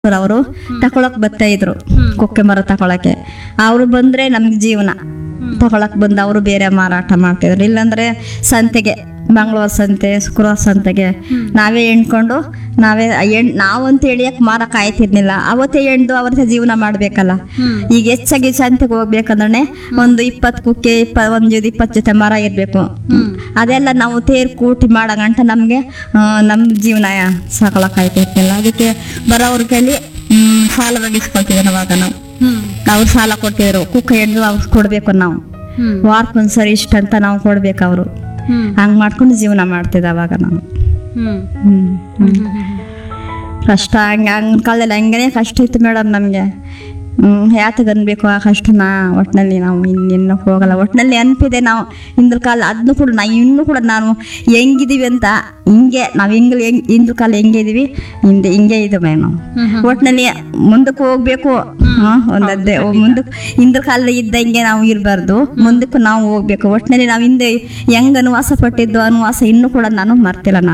ಅವರು ತಕೊಳಕ್ ಬರ್ತಾ ಇದ್ರು ಕೊಕ್ಕೆ ಮರ ತಕೊಳಕ್ಕೆ ಅವ್ರು ಬಂದ್ರೆ ನಮ್ಗೆ ಜೀವನ ತಕೊಳಕ್ ಬಂದು ಅವರು ಬೇರೆ ಮಾರಾಟ ಮಾಡ್ತಿದ್ರು ಇಲ್ಲಾಂದ್ರೆ ಸಂತೆಗೆ ಮಂಗಳವಾರ ಸಂತೆ ಶುಕ್ರವಾರ ಸಂತೆಗೆ ನಾವೇ ಎಣ್ಕೊಂಡು ನಾವೇ ಎಣ್ ನಾವಂತ ಎಳಿಯಕ್ ಮಾರಕ್ ಆಯ್ತಿರ್ಲಿಲ್ಲ ಅವತ್ತೇ ಎಣ್ದು ಅವತ್ತೇ ಜೀವನ ಮಾಡ್ಬೇಕಲ್ಲ ಈಗ ಹೆಚ್ಚಾಗಿ ಸಂತೆಗೆ ಹೋಗ್ಬೇಕಂದ್ರೆ ಒಂದು ಇಪ್ಪತ್ತು ಕುಕ್ಕೆ ಇಪ್ಪ ಒಂದು ಇಪ್ಪತ್ತು ಜೊತೆ ಮರ ಇರ್ಬೇಕು ಅದೆಲ್ಲ ನಾವು ತೇರ್ ಕೂಟಿ ಮಾಡೋ ಗಂಟ ನಮಗೆ ನಮ್ಮ ಜೀವನ ಸಾಕೊಳಕ್ ಆಯ್ತಿರ್ತಿಲ್ಲ ಅದಕ್ಕೆ ಬರೋವ್ರ ಕೈಲಿ ಹ್ಮ್, ಸಾಲ ಬಗೆಸ್ಕೊಳ್ತಿದ್ರು ಅವಾಗ ನಾವು ಅವ್ರು ಸಾಲ ಕೊಟ್ಟಿದ್ರು ಕುಕ್ಕ ಹಿಡ್ದು ಅವ್ರು ಕೊಡ್ಬೇಕು ನಾವು ವಾರಕ್ಕೊಂದ್ಸರಿ ಇಷ್ಟ ಅಂತ ನಾವು ಕೊಡ್ಬೇಕು ಅವರು ಹಂಗ್ ಮಾಡ್ಕೊಂಡು ಜೀವನ ಮಾಡ್ತಿದ್ದೆ ಅವಾಗ ನಾವು ಹ್ಮ್ ಹ್ಮ್. ಕಷ್ಟ ಹಂಗ ಹಂಗ ಕಾಲದಲ್ಲಿ ಹಂಗನೇ ಕಷ್ಟ ಇತ್ತು ಮೇಡಮ್ ನಮಗೆ ಹ್ಮ್ ಯಾತಗೆ ಅನ್ಬೇಕು ಆ ಕಷ್ಟನ ಒಟ್ಟಿನಲ್ಲಿ ನಾವು ಇನ್ನಿನ್ನು ಹೋಗಲ್ಲ ಒಟ್ಟಿನಲ್ಲಿ ಅನ್ಪಿದೆ ನಾವು ಹಿಂದಿನ ಕಾಲ ಅದನ್ನು ಕೂಡ ನಾವು ಇನ್ನೂ ಕೂಡ ನಾನು ಹೆಂಗಿದೀವಿ ಅಂತ ಹಿಂಗೆ ನಾವು ಹಿಂಗೆ ಹೆಂಗ್ ಹಿಂದಿನ ಕಾಲ ಹೆಂಗೆ ಇದೀವಿ ಹಿಂದೆ ಹಿಂಗೆ ಇದ್ದೀವಿ ನಾವು ಒಟ್ಟಿನಲ್ಲಿ ಮುಂದಕ್ಕೆ ಹೋಗ್ಬೇಕು ಹಾ ಒಂದದ್ದೇ ಮುಂದಕ್ಕೆ ಹಿಂದಿನ ಕಾಲದಲ್ಲಿ ಇದ್ದಂಗೆ ನಾವು ಇರಬಾರ್ದು ಮುಂದಕ್ಕೆ ನಾವು ಹೋಗ್ಬೇಕು ಒಟ್ಟಿನಲ್ಲಿ ನಾವು ಹಿಂದೆ ಹೆಂಗ್ ಅನುವಾಸ ಪಟ್ಟಿದ್ದು ಅನುವಾಸ ಇನ್ನೂ ಕೂಡ ನಾನು ಮರ್ತಿಲ್ಲ ನಾನು